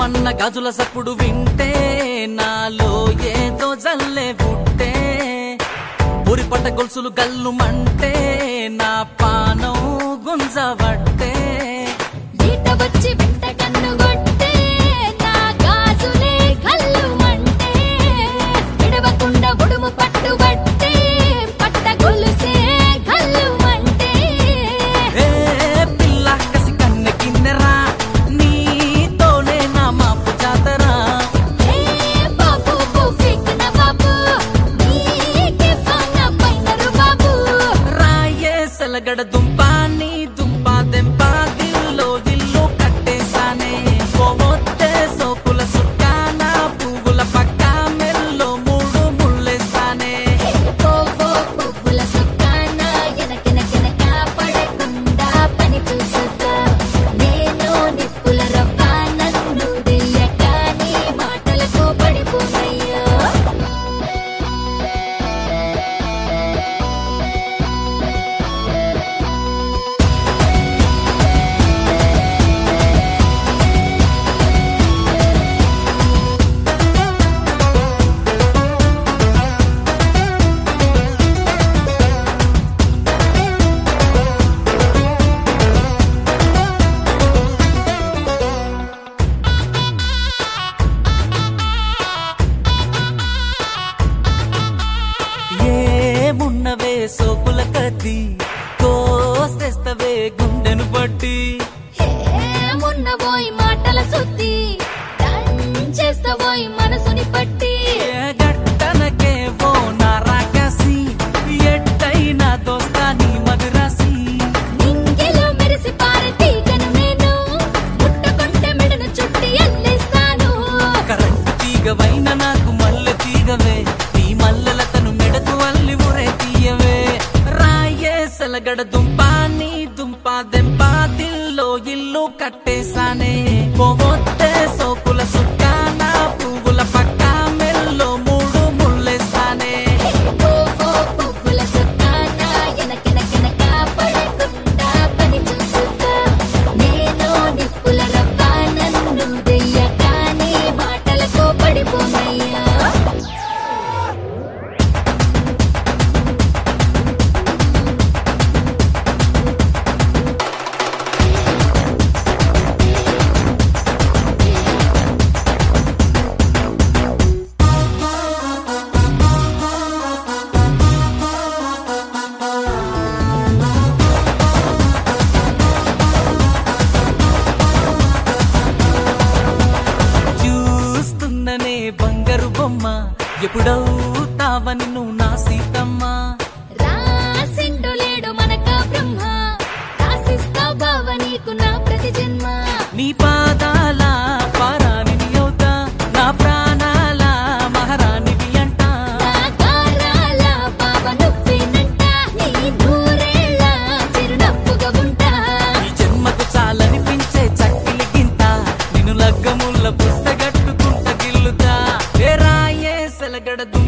ఘమఘమన్న గాజుల సప్పుడు వింటే నాలో ఏదో జల్లే పుట్టే ఊరి పట్ట గొలుసులు గల్లు మంటే నా పానం గుంజవట్టే ఈట వచ్చి వెంట కన్ను కొట్టే నా గాజులే కల్లుమంటే విడవకుండా ఉడుము పట్టుబట్టే పట్ట గొలుసే కల్లుమంటే ఏ పిల్ల కసి కన్నె కిన్నెరా నీతోనే నా మాపు జాతరా ఏ బాబు ఫిక్న బాబు నీకే పాన పైనరు బాబు రాయే సెలగడ దుంప నీ దుంప దెంప దిల్లో ఇల్లు కట్టేశానే పోవొత్తే సోపుల సుక్కాన పువ్వుల పక్క మెల్లో మూడు ముళ్ళేస్తానే పోవో పువ్వుల సుక్కాన ఎనకెనకెనక పడకుండా పని చూసుతా నేను నిప్పుల రవ్వ నన్ను దెయ్యక నీ మాటలకు పడిపోనయ్యా ఏమున్నవే సోపుల కత్తి కోసేస్తవే గుండెను పట్టి ఏమున్నవోయ్ మాటల సుత్తి చేస్తవోయ్ మనసుని పట్టి ఏ గట్టనకే ఓ నారాకసి ఎట్టైనా దోస్తా నీ మధురాసి నింగిలో మెరిసి పారే తీగను నేను ముట్టకుంటే మెడను చుట్టి అల్లేస్తాను కరెంటు తీగవైన నాకు మల్లె తీగవే నీ మల్లెలతను మెడకు అల్లి ఉరే తీయవే రాయే సెలగడ దుంప నీ దుంప దెంప దిల్లో ఇల్లు కట్టేశానే పోవొత్తే సోపుల సుక్కాన పువ్వుల పక్క మెల్లో మూడు ముళ్ళేస్తానే ఓహో పువ్వుల సుక్కాన ఎనకెనకెనక పడకుండా పని చూసుతా నేను నిప్పుల రవ్వ నన్ను దెయ్యక నీ మాటలకు పడిపోనయ్యా చూస్తుందనే బంగారు బొమ్మ ఎప్పుడవుతావని నువ్వు నా సీతమ్మ రాసిండు లేడు మనక బ్రహ్మ రాసిస్తా బావ నీకు నా ప్రతి జన్మ నీ పాదాల పారాణిని అవుతా నా ప్రాణాల మహారాణివి అంట నా గారాల బావ నువ్వేనంట నీ నూరేళ్ళ చిరునవ్వుగా ఉంటా ఈ జన్మకు చాలనిపించే చక్కిలి గింత నిన్ను లగ్గముల్ల పుస్తగట్టుకుంట గిల్లుతా ఏ రాయే సెలగడ